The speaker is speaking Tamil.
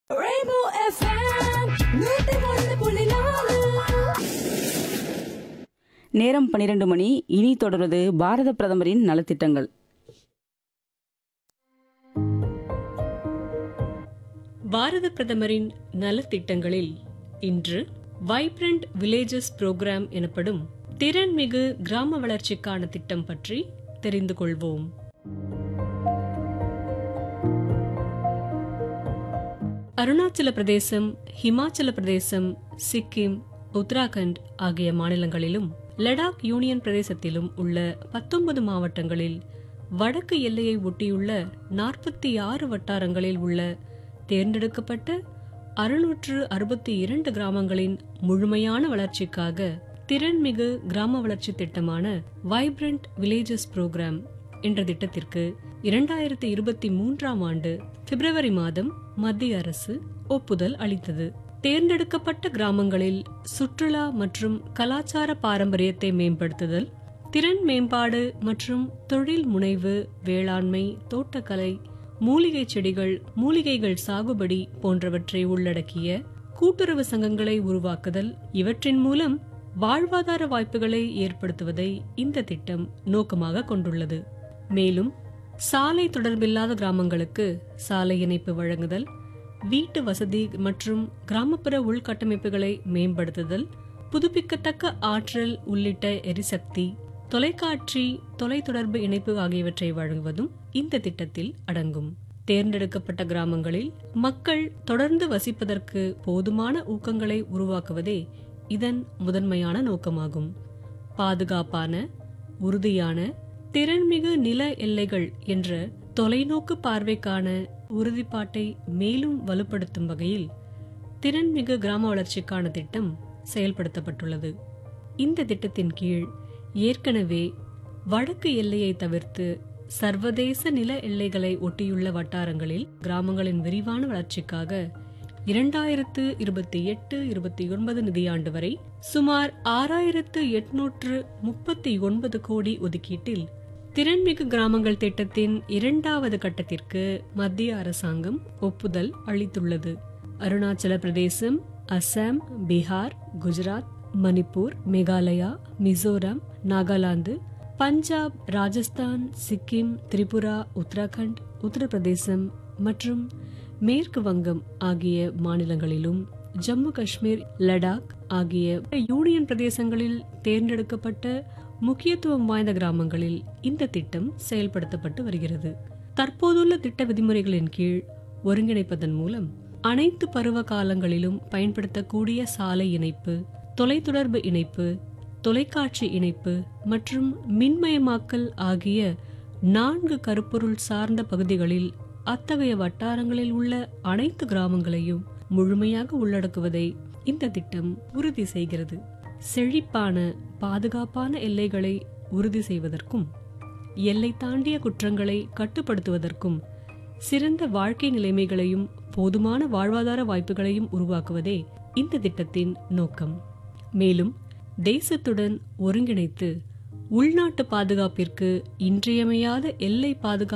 Rainbow FM, நூத்தி ஒன்று புள்ளி நாலு நேரம் பன்னிரண்டு மணி இனி தொடர்வது பாரத பிரதமரின் நலத்திட்டங்கள் பாரத பிரதமரின் நலத்திட்டங்களில் இன்று வைப்ரண்ட் வில்லேஜஸ் புரோகிராம் எனப்படும் திறன்மிகு கிராம வளர்ச்சிக்கான திட்டம் பற்றி தெரிந்து கொள்வோம் அருணாச்சல பிரதேசம் ஹிமாச்சல பிரதேசம் சிக்கிம் உத்தராகண்ட் ஆகிய மாநிலங்களிலும் லடாக் யூனியன் பிரதேசத்திலும் உள்ள பத்தொன்பது மாவட்டங்களில் வடக்கு எல்லையை ஒட்டியுள்ள நாற்பத்தி ஆறு வட்டாரங்களில் உள்ள தேர்ந்தெடுக்கப்பட்ட அறுநூற்று அறுபத்தி இரண்டு கிராமங்களின் முழுமையான வளர்ச்சிக்காக திறன்மிகு கிராம வளர்ச்சி திட்டமான வைப்ரண்ட் வில்லேஜஸ் புரோகிராம் என்ற திட்டத்திற்கு இரண்டாயிரத்தி இருபத்தி மூன்றாம் ஆண்டு பிப்ரவரி மாதம் மத்திய அரசு ஒப்புதல் அளித்தது தேர்ந்தெடுக்கப்பட்ட கிராமங்களில் சுற்றுலா மற்றும் கலாச்சார பாரம்பரியத்தை மேம்படுத்துதல் திறன் மேம்பாடு மற்றும் தொழில் முனைவு வேளாண்மை தோட்டக்கலை மூலிகை செடிகள் மூலிகைகள் சாகுபடி போன்றவற்றை உள்ளடக்கிய கூட்டுறவு சங்கங்களை உருவாக்குதல் இவற்றின் மூலம் வாழ்வாதார வாய்ப்புகளை ஏற்படுத்துவதை இந்த திட்டம் நோக்கமாக கொண்டுள்ளது மேலும் சாலை தொடர்பில்லாத கிராமங்களுக்கு சாலை இணைப்பு வழங்குதல் வீட்டு வசதி மற்றும் கிராமப்புற உள்கட்டமைப்புகளை மேம்படுத்துதல் புதுப்பிக்கத்தக்க ஆற்றல் உள்ளிட்ட எரிசக்தி தொலைக்காட்சி தொலைத்தொடர்பு இணைப்பு ஆகியவற்றை வழங்குவதும் இந்த திட்டத்தில் அடங்கும் தேர்ந்தெடுக்கப்பட்ட கிராமங்களில் மக்கள் தொடர்ந்து வசிப்பதற்கு போதுமான ஊக்கங்களை உருவாக்குவதே இதன் முதன்மையான நோக்கமாகும் பாதுகாப்பான உறுதியான திறன்மிகு நில எல்லைகள் என்ற தொலைநோக்கு பார்வைக்கான உறுதிப்பாட்டை மேலும் வலுப்படுத்தும் வகையில் திறன்மிகு கிராம வளர்ச்சிக்கான திட்டம் செயல்படுத்தப்பட்டுள்ளது இந்த திட்டத்தின் கீழ் ஏற்கனவே வடக்கு எல்லையை தவிர்த்து சர்வதேச நில எல்லைகளை ஒட்டியுள்ள வட்டாரங்களில் கிராமங்களின் விரிவான வளர்ச்சிக்காக இரண்டாயிரத்து இருபத்தி எட்டு இருபத்தி ஒன்பது நிதியாண்டு வரை சுமார் ஆறாயிரத்து எட்நூற்று முப்பத்தி ஒன்பது கோடி ஒதுக்கீட்டில் திறன்மிகு கிராமங்கள் திட்டத்தின் இரண்டாவது கட்டத்திற்கு மத்திய அரசாங்கம் ஒப்புதல் அளித்துள்ளது அருணாச்சல பிரதேசம் அசாம் பீகார் குஜராத் மணிப்பூர் மேகாலயா மிசோரம் நாகாலாந்து பஞ்சாப் ராஜஸ்தான் சிக்கிம் திரிபுரா உத்தராகண்ட் உத்தரப்பிரதேசம் மற்றும் மேற்கு வங்கம் ஆகிய மாநிலங்களிலும் ஜம்மு காஷ்மீர் லடாக் ஆகிய யூனியன் பிரதேசங்களில் தேர்ந்தெடுக்கப்பட்ட முக்கியத்துவம் வாய்ந்த கிராமங்களில் இந்த திட்டம் செயல்படுத்தப்பட்டு வருகிறது தற்போதுள்ள திட்ட விதிமுறைகளின் கீழ் ஒருங்கிணைப்பதன் மூலம் அனைத்து பருவ காலங்களிலும் பயன்படுத்தக்கூடிய சாலை இணைப்பு தொலைத்தொடர்பு இணைப்பு தொலைக்காட்சி இணைப்பு மற்றும் மின்மயமாக்கல் ஆகிய நான்கு கருப்பொருள் சார்ந்த பகுதிகளில் அத்தகைய வட்டாரங்களில் உள்ள அனைத்து கிராமங்களையும் முழுமையாக உள்ளடக்குவதை இந்த திட்டம் உறுதி செய்கிறது செழிப்பான பாதுகாப்பான எல்லைகளை உறுதி செய்வதற்கும் எல்லை தாண்டிய குற்றங்களை கட்டுப்படுத்துவதற்கும் சிறந்த வாழ்க்கை நிலைமைகளையும் போதுமான வாழ்வாதார வாய்ப்புகளையும் உருவாக்குவதே இந்த திட்டத்தின் நோக்கம் மேலும் தேசத்துடன் ஒருங்கிணைத்து உள்நாட்டு பாதுகாப்பிற்கு இன்றியமையாத எல்லை பாதுகாப்பு